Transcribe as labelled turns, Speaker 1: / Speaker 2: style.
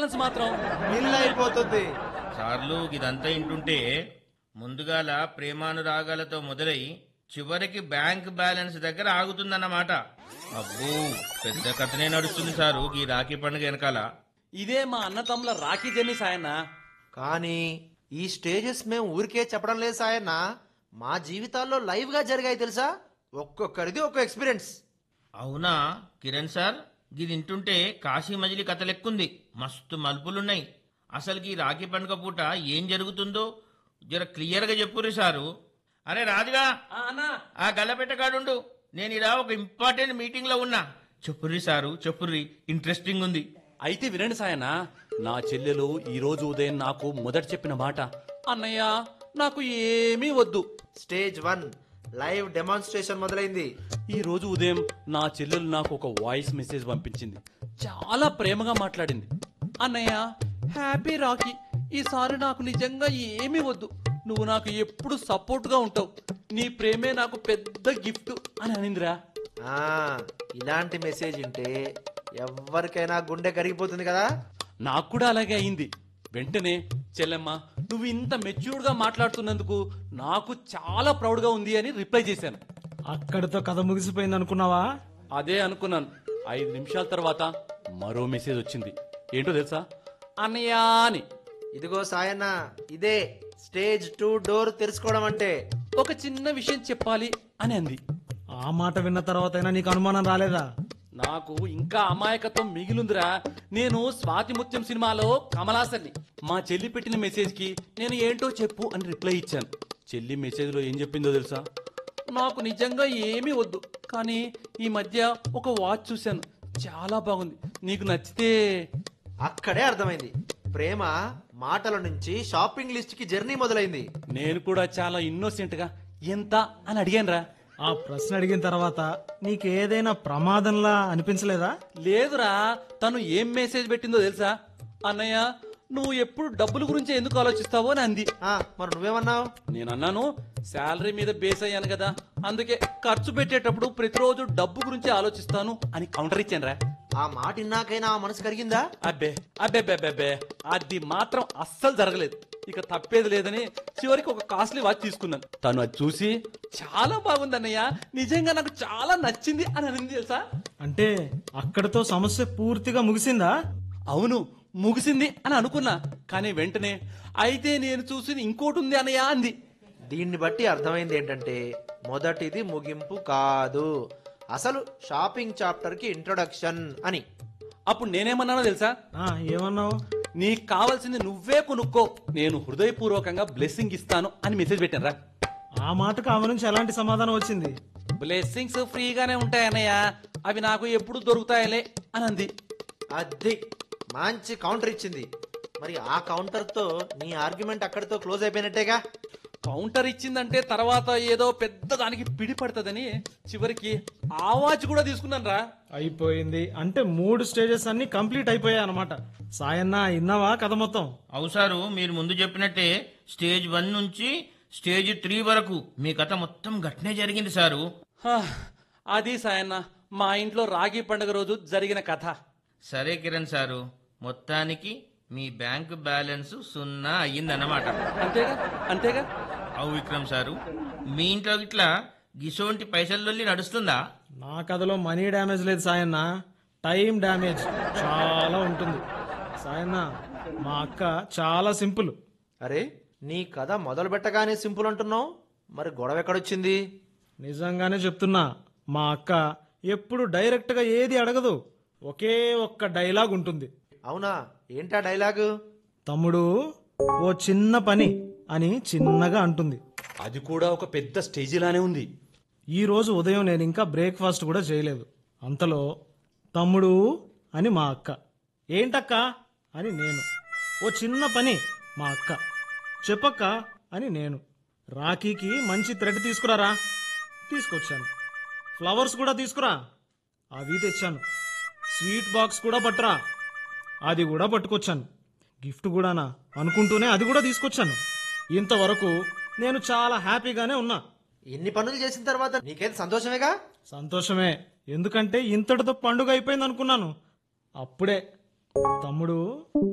Speaker 1: balance మాత్రం
Speaker 2: bill అయిపోతుంది
Speaker 3: సార్లు ఇదంతా ఇంటుంటే ముందుగాల ప్రేమానురాగాలతో మొదలై చివరికి బ్యాంక్ బ్యాలెన్స్ దగ్గర ఆగుతుందన్నమాట అబ్బో పెద్ద కథనే నడుస్తుంది సారు ఈ రాఖీ పండుగ వెనకాల
Speaker 1: ఇదే మా అన్నతమ్ముల రాఖీ జర్నీ సాయన్న
Speaker 2: కానీ ఈ స్టేజెస్ మేము ఊరికే చెప్పడం లేదు సాయన్న మా జీవితాల్లో లైవ్ గా జరిగాయి తెలుసా ఒక్కొక్కరిది ఒక్కో ఎక్స్పీరియన్స్
Speaker 3: అవునా కిరణ్ సార్ ఇది వింటుంటే కాశీ మజిలీ కథ లెక్కుంది మస్తు మలుపులున్నాయి అసలుకి ఈ రాఖీ పండుగ పూట ఏం జరుగుతుందో జర క్లియర్గా చెప్పుర్రి సారు అరే రాజుగా
Speaker 1: ఆ, అన్నా
Speaker 3: ఆ గల్లపెట్టగాడుండు నేను ఇలా ఒక ఇంపార్టెంట్ మీటింగ్ లో ఉన్నా చెప్పుర్రి సారు చెప్పుర్రి ఇంట్రెస్టింగ్ ఉంది
Speaker 1: అయితే వినండి సాయన్న నా చెల్లెలు ఈ రోజు ఉదయం నాకు మొదట చెప్పిన మాట అన్నయ్య నాకు ఏమీ వద్దు
Speaker 2: స్టేజ్ వన్ లైవ్ డెమాన్స్ట్రేషన్ మొదలైంది
Speaker 1: ఈ రోజు ఉదయం నా చెల్లెలు నాకు ఒక వాయిస్ మెసేజ్ పంపించింది చాలా ప్రేమగా మాట్లాడింది అన్నయ్య హ్యాపీ రాఖీ ఈసారి నాకు నిజంగా ఏమీ వద్దు నువ్వు నాకు ఎప్పుడు సపోర్ట్ గా ఉంటావు నీ ప్రేమే నాకు పెద్ద గిఫ్ట్ అని అనిందిరా
Speaker 2: ఆ ఇలాంటి మెసేజ్ ఉంటే ఎవరికైనా గుండె కరిగిపోతుంది కదా
Speaker 1: నాకు కూడా అలాగే అయింది వెంటనే చెల్లెమ్మ నువ్వు ఇంత మెచ్యూర్డ్ గా మాట్లాడుతున్నందుకు నాకు చాలా ప్రౌడ్ గా ఉంది అని రిప్లై చేశాను
Speaker 4: అక్కడితో కథ ముగిసిపోయింది అనుకున్నావా
Speaker 1: అదే అనుకున్నాను ఐదు నిమిషాల తర్వాత మరో మెసేజ్ వచ్చింది ఏంటో తెలుసా అన్నయ్య అని
Speaker 2: ఇదిగో సాయన్న ఇదే స్టేజ్ టూ డోర్ తెరుచుకోవడం అంటే
Speaker 1: ఒక చిన్న విషయం చెప్పాలి అని అంది
Speaker 4: ఆ మాట విన్న తర్వాతైనా నీకు అనుమానం రాలేదా
Speaker 1: నాకు ఇంకా అమాయకత్వం మిగిలిందిరా నేను స్వాతి ముత్యం సినిమాలో కమలాసన్ని మా చెల్లి పెట్టిన మెసేజ్ కి నేను ఏంటో చెప్పు అని రిప్లై ఇచ్చాను చెల్లి మెసేజ్ లో ఏం చెప్పిందో తెలుసా నాకు నిజంగా ఏమీ వద్దు కానీ ఈ మధ్య ఒక వాచ్ చూశాను చాలా బాగుంది నీకు నచ్చితే
Speaker 2: అక్కడే అర్థమైంది ప్రేమ మాటల నుంచి షాపింగ్ లిస్ట్ కి జర్నీ మొదలైంది
Speaker 1: నేను కూడా చాలా ఇన్నోసెంట్ గా ఎంత అని అడిగానురా
Speaker 4: ఆ ప్రశ్న అడిగిన తర్వాత నీకు ఏదైనా ప్రమాదంలా అనిపించలేదా
Speaker 1: లేదురా తను ఏం మెసేజ్ పెట్టిందో తెలుసా అన్నయ్య నువ్వు ఎప్పుడు డబ్బుల గురించి ఎందుకు ఆలోచిస్తావో అని అంది
Speaker 2: ఆ, మరి నువ్వేమన్నావు
Speaker 1: నేను అన్నాను శాలరీ మీద బేస్ అయ్యాను కదా అందుకే ఖర్చు పెట్టేటప్పుడు ప్రతిరోజు డబ్బు గురించి ఆలోచిస్తాను అని కౌంటర్ ఇచ్చాను రా
Speaker 2: ఆ మాట ఇన్నాకైనా ఆ మనసు కరిగిందా
Speaker 1: అబ్బే అబ్బే అబ్బే, అబ్బే అబ్బే అది మాత్రం అస్సలు జరగలేదు ఇక తప్పేది లేదని చివరికి ఒక కాస్ట్లీ వాచ్ తీసుకున్నాను తను అది చూసి చాలా బాగుంది అన్నయ్య నిజంగా నాకు చాలా నచ్చింది అని అనింది తెలుసా
Speaker 4: అంటే అక్కడితో సమస్య పూర్తిగా ముగిసిందా
Speaker 1: అవును ముగిసింది అని అనుకున్నా కానీ వెంటనే అయితే నేను చూసింది ఇంకోటి ఉంది అన్నయ్య అంది
Speaker 2: దీన్ని బట్టి అర్థమైంది ఏంటంటే మొదటిది ముగింపు కాదు అసలు షాపింగ్ చాప్టర్ కి ఇంట్రొడక్షన్ అని
Speaker 1: అప్పుడు నేనేమన్నానో తెలుసా
Speaker 4: ఆ ఏమన్నావు
Speaker 1: నీకు కావాల్సింది నువ్వే కొనుక్కో నేను హృదయపూర్వకంగా బ్లెస్సింగ్ ఇస్తాను అని మెసేజ్ పెట్టాను రా
Speaker 4: ఆ మాటకు ఆమె నుంచి ఎలాంటి సమాధానం వచ్చింది
Speaker 1: బ్లెస్సింగ్స్ ఫ్రీగానే ఉంటాయి అన్నయ్య అవి నాకు ఎప్పుడు దొరుకుతాయలే అని అంది
Speaker 2: అది మంచి కౌంటర్ ఇచ్చింది మరి ఆ కౌంటర్ తో నీ ఆర్గ్యుమెంట్ అక్కడితో క్లోజ్ అయిపోయినట్టేగా
Speaker 1: కౌంటర్ ఇచ్చిందంటే తర్వాత ఏదో పెద్ద దానికి పిడి పడుతుందని చివరికి ఆ వాచ్ కూడా తీసుకున్నాను రా
Speaker 4: అయిపోయింది అంటే మూడు స్టేజెస్ అన్ని కంప్లీట్ అయిపోయాయి అనమాట సాయన్న ఇన్నావా కథ మొత్తం
Speaker 3: అవు సారు మీరు ముందు చెప్పినట్టే స్టేజ్ వన్ నుంచి స్టేజ్ త్రీ వరకు మీ కథ మొత్తం గట్నే జరిగింది సారు
Speaker 1: హా, అది సాయన్న మా ఇంట్లో రాగి పండుగ రోజు జరిగిన కథ
Speaker 3: సరే కిరణ్ సారు మొత్తానికి మీ బ్యాంక్ బ్యాలెన్స్ సున్నా అయ్యిందన్నమాట
Speaker 1: అంతేగా అంతేగా
Speaker 3: అవు విక్రమ్ సారు మీ ఇంట్లో ఇట్లా గిసోంటి పైసలొల్లి నడుస్తుందా
Speaker 4: నా కథలో మనీ డ్యామేజ్ లేదు సాయన్న టైం డ్యామేజ్ చాలా ఉంటుంది సాయన్న మా అక్క చాలా సింపుల్
Speaker 2: అరే నీ కథ మొదలు పెట్టగానే సింపుల్ అంటున్నావు మరి గొడవ ఎక్కడొచ్చింది
Speaker 4: నిజంగానే చెప్తున్నా మా అక్క ఎప్పుడు డైరెక్ట్గా ఏది అడగదు ఒకే ఒక్క డైలాగ్ ఉంటుంది
Speaker 2: అవునా ఏంటా డైలాగు
Speaker 4: తమ్ముడు ఓ చిన్న పని అని చిన్నగా అంటుంది
Speaker 1: అది కూడా ఒక పెద్ద స్టేజిలానే ఉంది
Speaker 4: ఈ రోజు ఉదయం నేను ఇంకా బ్రేక్ఫాస్ట్ కూడా చేయలేదు అంతలో తమ్ముడు అని మా అక్క ఏంటక్క అని నేను ఓ చిన్న పని మా అక్క చెప్పక్క అని నేను రాఖీకి మంచి థ్రెడ్ తీసుకురారా తీసుకొచ్చాను ఫ్లవర్స్ కూడా తీసుకురా అవి తెచ్చాను స్వీట్ బాక్స్ కూడా పట్టురా అది కూడా పట్టుకొచ్చాను గిఫ్ట్ కూడానా అనుకుంటూనే అది కూడా తీసుకొచ్చాను ఇంతవరకు నేను చాలా హ్యాపీగానే ఉన్నా
Speaker 2: ఇన్ని పనులు చేసిన తర్వాత నీకైతే సంతోషమేగా
Speaker 4: సంతోషమే ఎందుకంటే ఇంతటితో పండుగ అయిపోయింది అనుకున్నాను అప్పుడే తమ్ముడు